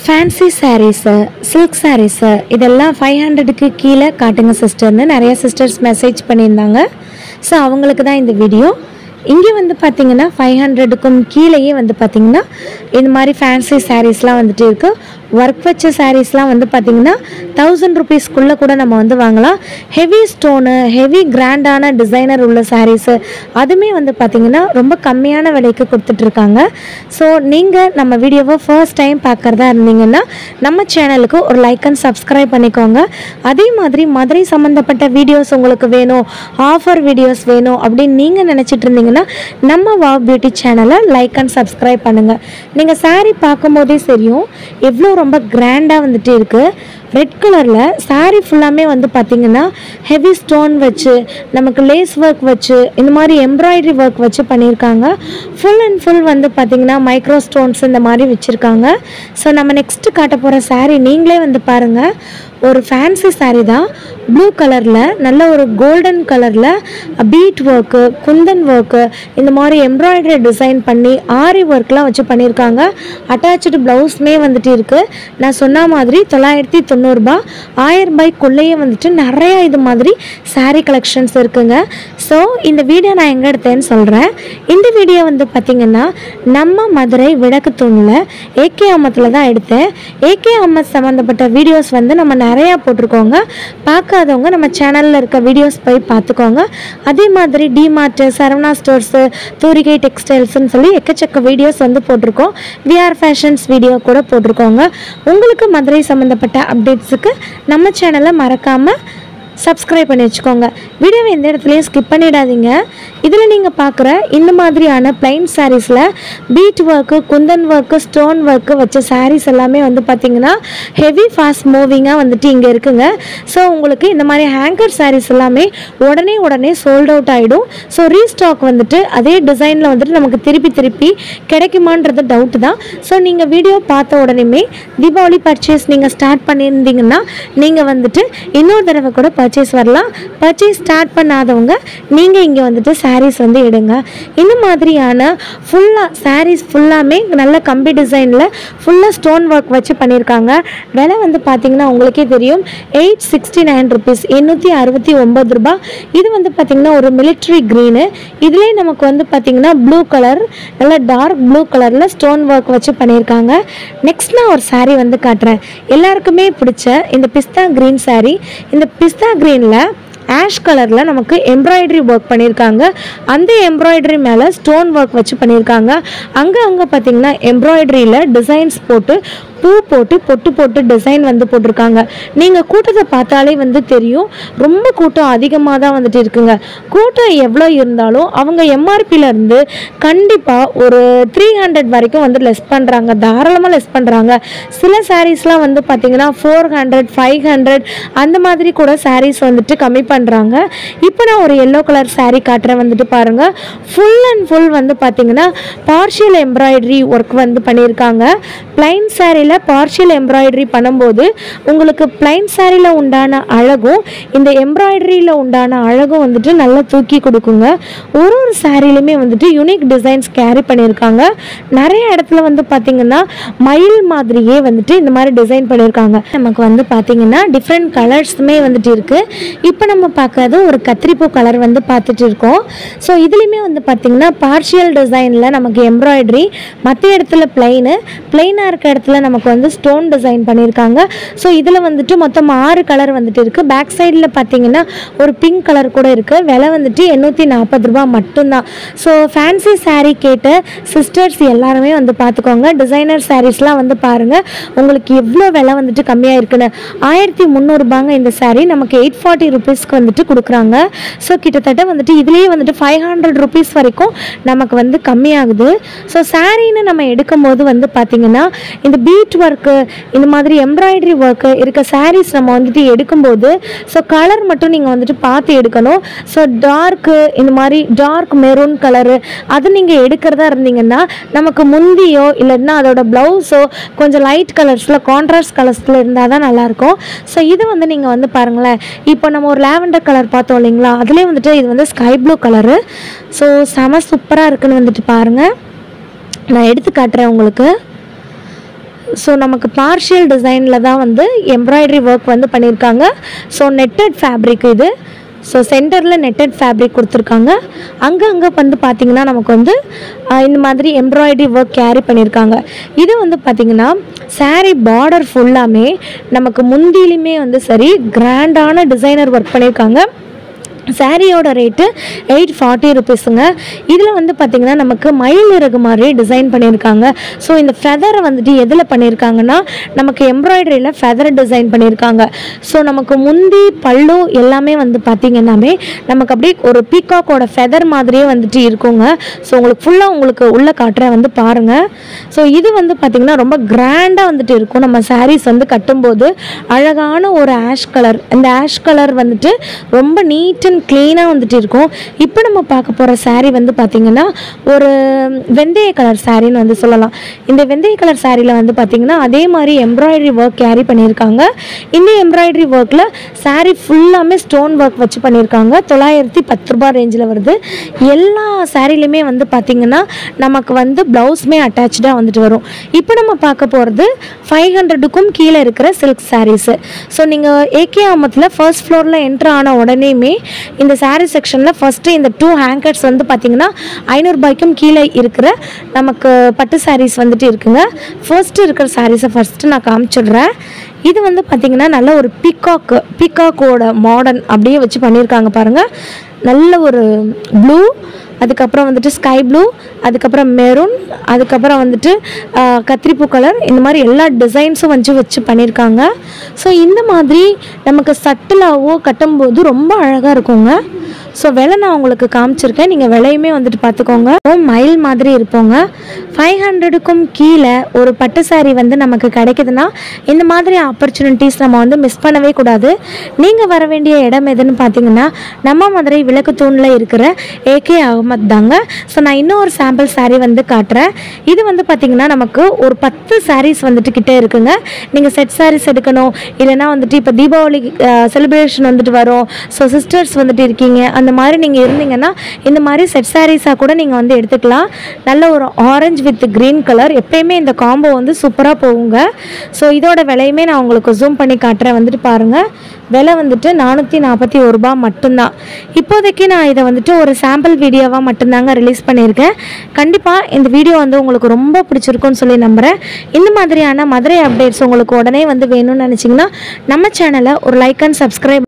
fancy saris silk saris இதெல்லாம் five ஹண்ட்ரடுக்கு கீழே காட்டுங்க சிஸ்டர்னு நிறைய சிஸ்டர்ஸ் மெசேஜ் பண்ணியிருந்தாங்க ஸோ அவங்களுக்கு தான் இந்த வீடியோ இங்கே வந்து பார்த்தீங்கன்னா ஃபைவ் ஹண்ட்ரடுக்கும் கீழேயே வந்து பார்த்தீங்கன்னா இந்த மாதிரி ஃபேன்சி சாரீஸ்லாம் வந்துட்டு இருக்குது ஒர்க் வச்ச சாரீஸ்லாம் வந்து பார்த்தீங்கன்னா தௌசண்ட் ருபீஸ்க்குள்ளே கூட நம்ம வந்து வாங்கலாம் ஹெவி ஸ்டோனு ஹெவி கிராண்டான டிசைனர் உள்ள சாரீஸு அதுவுமே வந்து பார்த்தீங்கன்னா ரொம்ப கம்மியான விலைக்கு கொடுத்துட்ருக்காங்க ஸோ நீங்கள் நம்ம வீடியோவை ஃபர்ஸ்ட் டைம் பார்க்குறதா இருந்தீங்கன்னா நம்ம சேனலுக்கு ஒரு லைக் அண்ட் சப்ஸ்கிரைப் பண்ணிக்கோங்க அதே மாதிரி மதுரை சம்மந்தப்பட்ட வீடியோஸ் உங்களுக்கு வேணும் ஆஃபர் வீடியோஸ் வேணும் அப்படின்னு நீங்கள் நினச்சிட்டு இருந்தீங்கன்னா நம்ம வாவ் பியூட்டி சேனலை லைக் அண்ட் சப்ஸ்கிரைப் பண்ணுங்கள் நீங்கள் saree பார்க்கும்போதே தெரியும் எவ்வளோ ரொம்ப கிராண்டாக வந்துட்டு இருக்குது ரெட் கலரில் saree ஃபுல்லாமே வந்து பார்த்திங்கன்னா ஹெவி ஸ்டோன் வச்சு நமக்கு லேஸ் ஒர்க் வச்சு இந்த மாதிரி எம்ப்ராய்டரி ஒர்க் வச்சு பண்ணியிருக்காங்க ஃபுல் அண்ட் ஃபுல் வந்து பார்த்திங்கன்னா மைக்ரோ ஸ்டோன்ஸ் இந்த மாதிரி வச்சுருக்காங்க ஸோ நம்ம நெக்ஸ்ட்டு காட்ட போகிற saree நீங்களே வந்து பாருங்கள் ஒரு ஃபேன்சி saree தான் ப்ளூ கலரில் நல்ல ஒரு கோல்டன் கலரில் பீட் ஒர்க்கு குந்தன் ஒர்க்கு இந்த மாதிரி எம்ப்ராய்டரி டிசைன் பண்ணி ஆரி ஒர்க்லாம் வச்சு பண்ணியிருக்காங்க அட்டாச்சு ப்ளவுஸ்மே வந்துட்டு இருக்குது நான் சொன்ன மாதிரி தொள்ளாயிரத்தி தொண்ணூறுபா ஆயிரம் ரூபாய்க்குள்ளேயே வந்துட்டு நிறைய இது மாதிரி saree கலெக்ஷன்ஸ் இருக்குங்க ஸோ இந்த வீடியோ நான் எங்கே எடுத்தேன்னு சொல்கிறேன் இந்த வீடியோ வந்து பார்த்திங்கன்னா நம்ம மதுரை விளக்கு தூணில் ஏகே அம்மத்தில் தான் எடுத்தேன் ஏகே அம்மத் சம்மந்தப்பட்ட வீடியோஸ் வந்து நம்ம நிறையா போட்டிருக்கோங்க பார்க்காதவங்க நம்ம சேனலில் இருக்க வீடியோஸ் போய் பார்த்துக்கோங்க அதே மாதிரி டிமார்ட்டு சரவணா ஸ்டோர்ஸு தூரிகை டெக்ஸ்டைல்ஸ்னு சொல்லி எக்கச்சக்க வீடியோஸ் வந்து போட்டிருக்கோம் விஆர் ஃபேஷன்ஸ் வீடியோ கூட போட்டிருக்கோங்க உங்களுக்கு மதுரை சம்மந்தப்பட்ட அப்டேட்ஸுக்கு நம்ம சேனலை மறக்காமல் சப்ஸ்கிரைப் பண்ணி வச்சுக்கோங்க வீடியோவை எந்த இடத்துலையும் ஸ்கிப் பண்ணிடாதீங்க இதில் நீங்கள் பார்க்குற இந்த மாதிரியான பிளைன் சாரீஸில் bead work kundan work stone work வச்ச சாரீஸ் எல்லாமே வந்து பார்த்திங்கன்னா ஹெவி ஃபாஸ்ட் மூவிங்காக வந்துட்டு இங்கே இருக்குங்க ஸோ உங்களுக்கு இந்த மாதிரி ஹேங்கர் சாரீஸ் எல்லாமே உடனே உடனே சோல்ட் அவுட் ஆகிடும் ஸோ ரீஸ்டாக் வந்துட்டு அதே டிசைனில் வந்துட்டு நமக்கு திருப்பி திருப்பி கிடைக்குமான்றது டவுட் தான் ஸோ நீங்கள் வீடியோ பார்த்த உடனேமே தீபாவளி பர்ச்சேஸ் நீங்கள் ஸ்டார்ட் பண்ணியிருந்தீங்கன்னா நீங்கள் வந்துட்டு இன்னொரு தடவை கூட பர்ச்சேஸ் வரலாம் பர்ச்சேஸ் ஸ்டார்ட் பண்ணாதவங்க நீங்கள் இங்கே வந்துட்டு சாரீஸ் வந்து எடுங்க இந்த மாதிரியான ஃபுல்லாக சாரீஸ் ஃபுல்லாமே நல்ல கம்பி டிசைனில் ஃபுல்லாக ஸ்டோன் ஒர்க் வச்சு பண்ணியிருக்காங்க விலை வந்து பார்த்தீங்கன்னா உங்களுக்கே தெரியும் எயிட் சிக்ஸ்டி நைன் ருபீஸ் எண்ணூற்றி அறுபத்தி ஒம்பது ரூபாய் இது வந்து பார்த்திங்கன்னா ஒரு மிலிட்ரி க்ரீனு இதுலேயே நமக்கு வந்து பார்த்திங்கன்னா ப்ளூ கலர் நல்ல டார்க் ப்ளூ கலரில் ஸ்டோன் ஒர்க் வச்சு பண்ணியிருக்காங்க நெக்ஸ்ட் நான் ஒரு saree வந்து காட்டுறேன் எல்லாருக்குமே பிடிச்ச இந்த பிஸ்தா க்ரீன் saree இந்த பிஸ்தா க்ரீனில் ஆஷ் கலரில் நமக்கு எம்ப்ராய்டரி ஒர்க் பண்ணியிருக்காங்க அந்த எம்ப்ராய்டரி மேலே ஸ்டோன் ஒர்க் வச்சு பண்ணியிருக்காங்க அங்கே அங்கே பார்த்தீங்கன்னா எம்ப்ராய்டரியில் டிசைன்ஸ் போட்டு பூ போட்டு பொட்டு போட்டு டிசைன் வந்து போட்டிருக்காங்க நீங்கள் கூட்டத்தை பார்த்தாலே வந்து தெரியும் ரொம்ப கூட்டம் அதிகமாக தான் வந்துட்டு இருக்குங்க கூட்டம் எவ்வளோ இருந்தாலும் அவங்க MRP-ல இருந்து கண்டிப்பாக ஒரு த்ரீ ஹண்ட்ரட் வரைக்கும் வந்து லெஸ் பண்ணுறாங்க தாராளமாக லெஸ் பண்ணுறாங்க சில சாரீஸ்லாம் வந்து பார்த்தீங்கன்னா ஃபோர் ஹண்ட்ரட் ஃபைவ் ஹண்ட்ரட் அந்த மாதிரி கூட சாரீஸ் வந்துட்டு கம்மி பண்ணுறாங்க இப்போ நான் ஒரு எல்லோ கலர் saree காட்டுறேன் வந்துட்டு பாருங்கள் ஃபுல் அண்ட் ஃபுல் வந்து பார்த்தீங்கன்னா பார்ஷியல் எம்ப்ராய்டரி ஒர்க் வந்து பண்ணியிருக்காங்க பிளைன் சாரியில் பார்ஷியல் எம்ப்ராய்டரி பண்ணும்போது உங்களுக்கு பிளைன் சாரியில் உண்டான அழகும் இந்த எம்ப்ராய்டரியில் உண்டான அழகும் வந்துட்டு நல்லா தூக்கி கொடுக்குங்க ஒரு ஒரு சாரிலையுமே வந்துட்டு யூனிக் டிசைன்ஸ் கேரி பண்ணியிருக்காங்க நிறைய இடத்துல வந்து பார்த்தீங்கன்னா மயில் மாதிரியே வந்துட்டு இந்த மாதிரி டிசைன் பண்ணியிருக்காங்க நமக்கு வந்து பார்த்தீங்கன்னா டிஃப்ரெண்ட் கலர்ஸுமே வந்துட்டு இருக்குது இப்போ நம்ம பார்க்காத ஒரு கத்திரிப்பூ கலர் வந்து பார்த்துட்டு இருக்கோம் ஸோ இதுலேயுமே வந்து பார்த்தீங்கன்னா பார்ஷியல் டிசைனில் நமக்கு எம்ப்ராய்டரி மற்ற இடத்துல பிளைனு பிளைனாக இருக்க இடத்துல நமக்கு வந்து ஸ்டோன் டிசைன் பண்ணியிருக்காங்க ஸோ இதில் வந்துட்டு மொத்தம் ஆறு கலர் வந்துட்டு இருக்குது பேக் சைடில் பார்த்தீங்கன்னா ஒரு பிங்க் கலர் கூட இருக்குது விலை வந்துட்டு எண்ணூற்றி நாற்பது ரூபா மட்டும்தான் ஸோ ஃபேன்சி saree கேட்ட சிஸ்டர்ஸ் எல்லாருமே வந்து பார்த்துக்கோங்க டிசைனர் சாரீஸ்லாம் வந்து பாருங்கள் உங்களுக்கு எவ்வளோ விலை வந்துட்டு கம்மியாக இருக்குன்னு ஆயிரத்தி முந்நூறுபாங்க இந்த saree நமக்கு எயிட் ஃபார்ட்டி ருபீஸ்க்கு வந்துட்டு கொடுக்குறாங்க ஸோ கிட்டத்தட்ட வந்துட்டு இதுலேயே வந்துட்டு ஃபைவ் ஹண்ட்ரட் ருபீஸ் வரைக்கும் நமக்கு வந்து கம்மியாகுது ஸோ சாரீன்னு நம்ம எடுக்கும்போது வந்து பார்த்திங்கன்னா இந்த பீட் ஒர்க்கு இந்த மாதிரி எம்ப்ராய்டரி ஒர்க்கு இருக்க சாரீஸ் நம்ம வந்துட்டு எடுக்கும்போது ஸோ கலர் மட்டும் நீங்கள் வந்துட்டு பார்த்து எடுக்கணும் ஸோ டார்க்கு இந்த மாதிரி டார்க் மெரூன் கலரு அது நீங்கள் எடுக்கிறதா இருந்தீங்கன்னா நமக்கு முந்தியோ இல்லைன்னா அதோட ப்ளவுஸோ கொஞ்சம் லைட் கலர்ஸில் கான்ட்ராஸ்ட் கலர்ஸில் இருந்தால் தான் நல்லாயிருக்கும் ஸோ இது வந்து நீங்கள் வந்து பாருங்களேன் இப்போ நம்ம ஒரு லாவெண்டர் கலர் பார்த்தோம் இல்லைங்களா அதுலேயே வந்துட்டு இது வந்து ஸ்கை ப்ளூ கலரு ஸோ செம சூப்பராக இருக்குன்னு வந்துட்டு பாருங்கள் நான் எடுத்து காட்டுறேன் உங்களுக்கு ஸோ நமக்கு பார்ஷியல் டிசைனில் தான் வந்து எம்ப்ராய்டரி ஒர்க் வந்து பண்ணியிருக்காங்க ஸோ நெட்டட் ஃபேப்ரிக் இது ஸோ சென்டரில் நெட்டட் ஃபேப்ரிக் கொடுத்துருக்காங்க அங்கங்கே வந்து பார்த்திங்கன்னா நமக்கு வந்து ஆஹ், இந்த மாதிரி எம்ப்ராய்டரி ஒர்க் கேரி பண்ணியிருக்காங்க இது வந்து பார்த்திங்கன்னா saree பார்டர் ஃபுல்லாமே நமக்கு முந்தியிலுமே வந்து சரி கிராண்டான டிசைனர் ஒர்க் பண்ணியிருக்காங்க சாரியோட ரேட்டு எயிட் ஃபார்ட்டி ருபீஸுங்க இதில் வந்து பார்த்திங்கன்னா நமக்கு மயில் இறகு மாதிரி டிசைன் பண்ணியிருக்காங்க ஸோ இந்த ஃபெதரை வந்துட்டு எதில் பண்ணியிருக்காங்கன்னா நமக்கு எம்ப்ராய்டரியில் ஃபெதர் டிசைன் பண்ணியிருக்காங்க ஸோ நமக்கு முந்தி பல்லு எல்லாமே வந்து பார்த்திங்கன்னாமே நமக்கு அப்படியே ஒரு பீகாக்கோட ஃபெதர் மாதிரியே வந்துட்டு இருக்குங்க ஸோ உங்களுக்கு ஃபுல்லாக உங்களுக்கு உள்ளே காட்டுறேன் வந்து பாருங்கள் ஸோ இது வந்து பார்த்திங்கன்னா ரொம்ப கிராண்டாக வந்துட்டு இருக்கும் நம்ம sarees வந்து கட்டும்போது அழகான ஒரு ஆஷ் கலர் இந்த ஆஷ் கலர் வந்துட்டு ரொம்ப நீட் அண்ட் க்ளீனாக வந்துட்டு இருக்கும் இப்போ நம்ம பார்க்க போகிற saree வந்து பார்த்திங்கன்னா ஒரு வெந்தய கலர் சாரின்னு வந்து சொல்லலாம் இந்த வெந்தய கலர் சாரியில் வந்து பார்த்திங்கன்னா அதே மாதிரி எம்ப்ராய்டரி ஒர்க் கேரி பண்ணியிருக்காங்க இந்த எம்ப்ராய்டரி ஒர்க்கில் saree ஃபுல்லாமே ஸ்டோன் ஒர்க் வச்சு பண்ணியிருக்காங்க தொள்ளாயிரத்தி பத்து ரூபாய் ரேஞ்சில் வருது எல்லா சாரிலையுமே வந்து பார்த்திங்கன்னா நமக்கு வந்து ப்ளவுஸுமே அட்டாச்சாக வந்துட்டு வரும் இப்போ நம்ம பார்க்க போகிறது ஃபைவ் ஹண்ட்ரடுக்கும் கீழே இருக்கிற சில்க் சாரீஸு ஸோ நீங்கள் ஏகே ஆமத்தில் ஃபர்ஸ்ட் ஃப்ளோரில் என்ட்ரு ஆன உடனேயுமே இந்த saree செக்ஷனில் ஃபஸ்ட்டு இந்த டூ ஹேங்கர்ஸ் வந்து பார்த்திங்கன்னா ஐநூறுபாய்க்கும் கீழே இருக்கிற நமக்கு பட்டு sarees வந்துட்டு இருக்குங்க ஃபர்ஸ்ட் இருக்கிற சாரீஸை ஃபஸ்ட்டு நான் காமிச்சிடுறேன் இது வந்து பார்த்திங்கன்னா நல்ல ஒரு பீகாக்கு பீகாக்கோட மாடர்ன் அப்படியே வச்சு பண்ணியிருக்காங்க பாருங்கள் நல்ல ஒரு ப்ளூ அதுக்கப்புறம் வந்துட்டு ஸ்கை ப்ளூ அதுக்கப்புறம் மெரூன் அதுக்கப்புறம் வந்துட்டு ஆஹ், கத்திரிப்பூ கலர் இந்த மாதிரி எல்லா டிசைன்ஸும் வச்சு வச்சு பண்ணியிருக்காங்க ஸோ இந்த மாதிரி நமக்கு சட்டிலாவோ கட்டும்போது ரொம்ப அழகாக இருக்குங்க ஸோ விலை நான் உங்களுக்கு காமிச்சிருக்கேன் நீங்கள் விலையுமே வந்துட்டு பார்த்துக்கோங்க மயில் மாதிரி இருப்போங்க ஃபைவ் ஹண்ட்ரடுக்கும் கீழே ஒரு பட்டு saree வந்து நமக்கு கிடைக்குதுன்னா இந்த மாதிரி ஆப்பர்ச்சுனிட்டிஸ் நம்ம வந்து மிஸ் பண்ணவே கூடாது நீங்கள் வர வேண்டிய இடம் எதுன்னு பார்த்தீங்கன்னா நம்ம மதுரை விளக்கு தூணில் இருக்கிற ஏகே அகமத் தாங்க ஸோ நான் இன்னொரு சாம்பிள் saree வந்து காட்டுறேன் இது வந்து பார்த்தீங்கன்னா நமக்கு ஒரு பத்து sarees வந்துட்டு கிட்டே இருக்குங்க நீங்கள் செட் sarees எடுக்கணும் இல்லைன்னா வந்துட்டு இப்போ தீபாவளி செலிப்ரேஷன் வந்துட்டு வரும் ஸோ சிஸ்டர்ஸ் வந்துட்டு இருக்கீங்க அந்த மாதிரி நீங்கள் இருந்தீங்கன்னா இந்த மாதிரி செட் சாரீஸாக கூட நீங்கள் வந்து எடுத்துக்கலாம் நல்ல ஒரு ஆரஞ்சு வித் க்ரீன் கலர் எப்பயுமே இந்த காம்போ வந்து சூப்பராக போகுங்க ஸோ இதோட விலையுமே நான் உங்களுக்கு ஜூம் பண்ணி காட்டுறேன் வந்துட்டு பாருங்கள் விலை வந்துட்டு நானூற்றி நாற்பத்தி ஒரு ரூபா மட்டும்தான் இப்போதைக்கு நான் இதை வந்துட்டு ஒரு சாம்பிள் வீடியோவாக மட்டும்தாங்க ரிலீஸ் பண்ணியிருக்கேன் கண்டிப்பாக இந்த வீடியோ வந்து உங்களுக்கு ரொம்ப பிடிச்சிருக்குன்னு சொல்லி நம்புகிறேன் இந்த மாதிரியான மதுரை அப்டேட்ஸ் உங்களுக்கு உடனே வந்து வேணும்னு நினச்சிங்கன்னா நம்ம சேனலை ஒரு லைக் அண்ட் சப்ஸ்கிரைப்